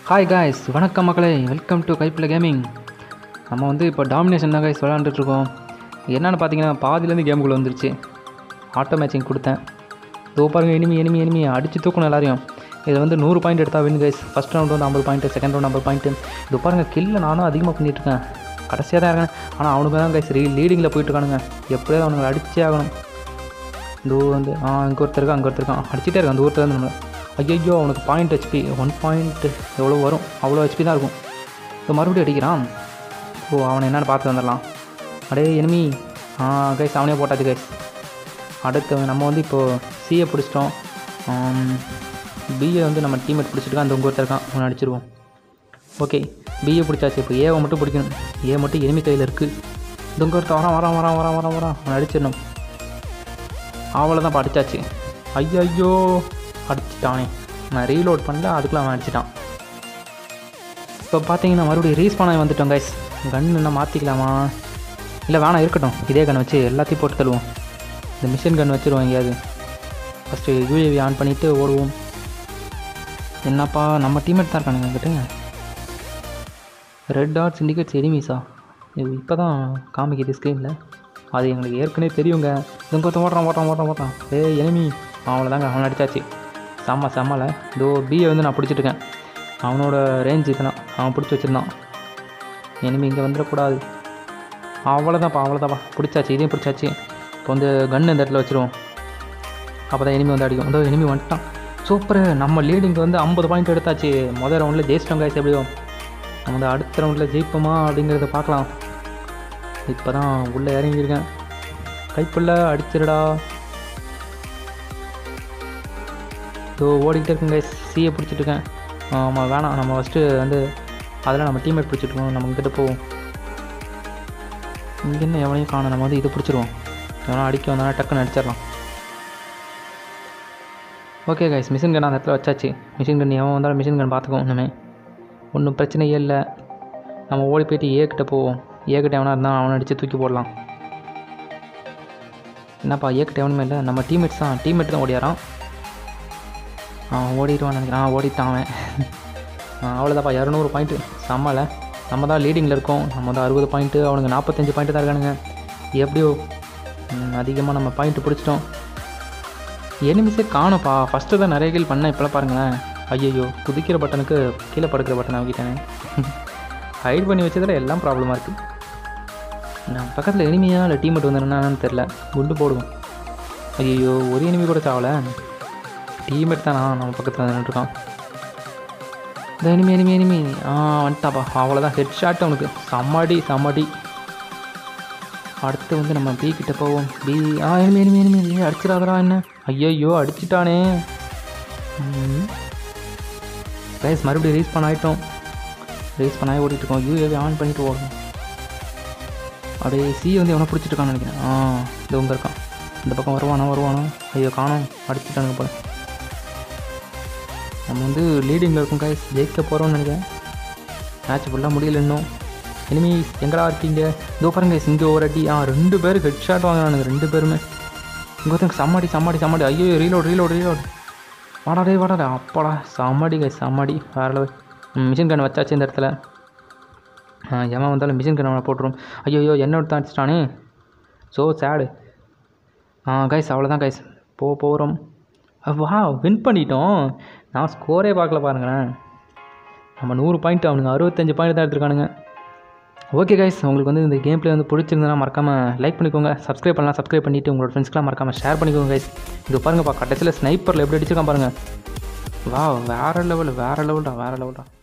Hi guys வணக்கம் மக்களே welcome to கைப்பில் gaming நம்ம வந்து இப்போ டாமினேஷன் தான் காய்ஸ் விளாண்டுட்ருக்கோம் என்னென்னு பார்த்தீங்கன்னா பாதியிலேருந்து கேமுக்குள்ளே வந்துருச்சு ஆட்டோ மேட்சிங் கொடுத்தேன் இதோ பாருங்க எனிமி எனிமி எனிமி அடித்து தூக்கணும் எல்லாரையும் இதில் வந்து நூறு பாயிண்ட் எடுத்தால் வின் கைஸ் ஃபஸ்ட் ரவுண்ட் வந்து ஐம்பது பாயிண்ட் செகண்ட் ரவுண்ட் ஐம்பது பாயிண்ட் இது பாருங்க கில்ல நானும் அதிகமாக பண்ணிகிட்ருக்கேன் கடைசியாக தான் இருக்கேன் ஆனால் அவனுக்கு தான் கைஸ் ரீ லீடிங்கில் போயிட்டுருக்கானுங்க எப்படியாவது அவனுங்களை அடிச்சே ஆகணும் இந்த ஊர் வந்து ஆ இங்கே ஒருத்தர் இருக்கான் அங்கே ஒருத்தர் இருக்கான் அடிச்சிட்டே இருக்கான் அந்த ஊர்த்தில் இருந்து நம்மளை ஐயோ அவனுக்கு பாயிண்ட் ஹெச்பி ஒன் பாயிண்ட் எவ்வளோ வரும் அவ்வளோ ஹெச்பி தான் இருக்கும் இப்போ மறுபடியும் அடிக்கிறான் ஓ அவனை என்னென்னு பார்த்து வந்துடலாம் அடே எனிமி ஆ கைஸ் அவனே போட்டாச்சு கைஸ் அடுத்து நம்ம வந்து இப்போது சிஏ பிடிச்சிட்டோம் பிஏ வந்து நம்ம டீமேட் பிடிச்சிருக்கோம் அந்த உங்க ஒருத்தர் இருக்கான் அவனை அடிச்சிருவோம் ஓகே பிஏ பிடிச்சாச்சு இப்போ ஏவை மட்டும் பிடிக்கணும் ஏ மட்டும் எனிமி கையில் இருக்குது இந்த உங்க ஒருத்தர் வரான் வரான் வரான் வரான் வரான் வரான் அவனை அடிச்சிடணும் அவளை தான் அடிச்சாச்சு ஐயோ ஐயோ அடிச்சிட்டானே நான் ரீலோட் பண்ணல அதுக்குள்ள அவன் அடிச்சிட்டான் இப்போ பார்த்தீங்கன்னா மறுபடியும் ரீஸ் பண்ண வந்துட்டோம் கைஸ் கன் என்ன மாற்றிக்கலாமா இல்லை வேணாம் இருக்கட்டும் இதே கன் வச்சு எல்லாத்தையும் போட்டு தள்ளுவோம் இந்த மிஷின் கன் வச்சுருவோம் எங்கேயாவது ஃபஸ்ட்டு யூஏவி ஆன் பண்ணிவிட்டு ஓடுவோம் என்னப்பா நம்ம டீம்மேட் தான் இருக்கானுங்க கிட்ட ரெட் டாட் சிண்டிகேட்ஸ் எனிமீஸா இது இப்போ தான் காமிக்குது ஸ்க்ரீனில் அது எங்களுக்கு ஏற்கனவே தெரியுங்க இதுங்க ஒருத்தன் ஓடுறான் ஓடுறான் ஓடுறான் ஓடுறான் ஏய் எனிமி அவனை அவன் அடிச்சாச்சு செம்ம செம்மல இதோ பியை வந்து நான் பிடிச்சிட்ருக்கேன் அவனோட ரேஞ்ச் இதெல்லாம் அவன் பிடிச்சி வச்சுருந்தான் எனிமி இங்கே வந்துடக்கூடாது அவ்வளோதான்ப்பா அவ்வளோதான்ப்பா பிடிச்சாச்சு இதையும் பிடிச்சாச்சு இப்போ வந்து கன் இந்த இடத்துல வச்சுருவோம் அப்போ தான் எனிமி வந்து அடிக்கும் இதோ எனிமி வந்துட்டான் சூப்பர் நம்ம லீடிங்க்கு வந்து ஐம்பது பாயிண்ட் எடுத்தாச்சு முதல் ரவுண்டில் ஜெயிச்சிட்டோம் காய்ஸ் எப்படியோ நம்ம வந்து அடுத்த ரவுண்டில் ஜெயிப்போமா அப்படிங்கிறத பார்க்கலாம் இப்போ தான் உள்ளே இறங்கியிருக்கேன் கைப்புள்ள அடிச்சிருடா இதோ ஓடிக்கிட்டே இருக்குங்க guys. சியை பிடிச்சிட்டு இருக்கேன் ஆமாம் வேணாம் நம்ம ஃபஸ்ட்டு வந்து அதெல்லாம் நம்ம டீம்மேட் பிடிச்சிட்ருக்கோம் நம்ம கிட்ட போவோம் இங்கே என்ன எவனையும் காணும் நம்ம வந்து இதை பிடிச்சிருவோம் எவனா அடிக்க வந்தாலும் டக்குன்னு அடிச்சிடலாம் ஓகே கைஸ் மிஷின் கன் அந்த இடத்துல வச்சாச்சு மிஷின் கன் எவன் வந்தாலும் மிஷின் கன் பார்த்துக்கோ இன்னுமே ஒன்றும் பிரச்சனையே இல்லை நம்ம ஓடி போயிட்டு ஏ கிட்ட போவோம் ஏ கிட்ட எவனா இருந்தால் அவனை அடித்து தூக்கி போடலாம் என்னப்பா ஏ கிட்ட எவனுமே இல்லை நம்ம டீம்மேட்ஸ் தான் டீம்மேட் தான் ஓடியாரான் அவன் ஓடிடுவான் நினைக்கிறேன் ஆ ஓடிட்டான் அவன் அவ்வளோதாப்பா இரநூறு பாயிண்ட்டு செம்மல நம்ம தான் லீடிங்கில் இருக்கோம் நம்ம தான் அறுபது பாயிண்ட்டு அவனுங்க நாற்பத்தஞ்சு பாயிண்ட்டு தான் இருக்கானுங்க எப்படியோ அதிகமாக நம்ம பாயிண்ட்டு பிடிச்சிட்டோம் எனிமிஸே காணும்ப்பா ஃபஸ்ட்டு தான் நிறைய கீழ் பண்ணேன் இப்போலாம் பாருங்களேன் ஐயோ குதிக்கிற பட்டனுக்கு கீழே படுக்கிற பட்டன் ஆகிட்டேனே ஹைட் பண்ணி வச்சதில் எல்லாம் ப்ராப்ளமாக இருக்குது நான் பக்கத்தில் எனிமியா இல்லை டீமெட் வந்துருந்தானு தெரில குண்டு போடுவோம் ஐயோ ஒரு எனிமி கூட சாவலை டீமெட் தானா நம்ம பக்கத்தில் நின்றுருக்கான் இந்த எனிமி எனிமி எனிமி ஆ வந்துட்டாப்பா அவ்வளோதான் ஹெட் ஷாட் அவனுக்கு சம்மடி சம்மடி அடுத்து வந்து நம்ம பி கிட்ட போவோம் பி ஆ எனிமி எனிமி எனிமி ஏ அடிச்சிடாதடா என்ன ஐயோ அடிச்சிட்டானே கைஸ் மறுபடியும் ரீஸ் பண்ண ஆகிட்டோம் ரீஸ் பண்ண ஆகி ஓடிட்டு இருக்கோம் யூஏவி ஆன் பண்ணிட்டு ஓடணும் அப்படியே சி வந்து எவனை பிடிச்சிட்டு இருக்கான்னு நினைக்கிறேன் ஆ இது உங்க இருக்கான் இந்த பக்கம் வருவானோ வருவானோ ஐயோ காணோம் அடிச்சுட்டானுங்க போல நம்ம வந்து லீடிங்கில் இருக்கும் காய்ஸ் ஜெயிக்க போகிறோம்னு நினைக்கிறேன் மேட்ச் ஃபுல்லாக முடியல இன்னும் இனிமே எங்கடா இருக்கீங்க இதோ பாருங்க guys, இங்கே ஒரு அடி ஆ ரெண்டு பேர் ஹெட் ஷாட் வாங்கினானுங்க ரெண்டு பேருமே இங்கே ஒருத்தங்க சம்மாடி சம்மாடி சம்மாடி ஐயோ ரீலோட் ரீலோட் ரீலோட் வாடா டே வாடா டேய். அப்பாடா சம்மாடி கை சம்மாடி வேற லெவல் மிஷின் கன் வச்சாச்சு இந்த இடத்துல எவன் வந்தாலும் மிஷின் கன் அவனை போட்டுரும் ஐயோ என்ன எடுத்து அடிச்சிட்டானே ஸோ சேடு ஆ கைஸ் அவ்வளோதான் கைஸ் போ போகிறோம் வா வின் பண்ணிட்டோம் நான் ஸ்கோரே பார்க்கல பாருங்களேன் நம்ம நூறு பாயிண்ட் அவனுங்க அறுபத்தஞ்சு பாயிண்ட் தான் எடுத்துருக்கானுங்க ஓகே கைஸ் உங்களுக்கு வந்து இந்த கேம் பிளே வந்து பிடிச்சிருந்தனா மறக்காமல் லைக் பண்ணிக்கோங்க சப்ஸ்கிரைப் பண்ணலாம் சப்ஸ்கிரைப் பண்ணிவிட்டு உங்களோட ஃப்ரெண்ட்ஸ்க்குலாம் மறக்காமல் ஷேர் பண்ணிக்கோங்க கைஸ் இது பாருங்கப்பா கடைசியில் ஸ்னைப்பரில் எப்படி அடிச்சிருக்கான் பாருங்கள் வா வேறு லெவல் வேறு லெவல்டா வேறு லெவல்டா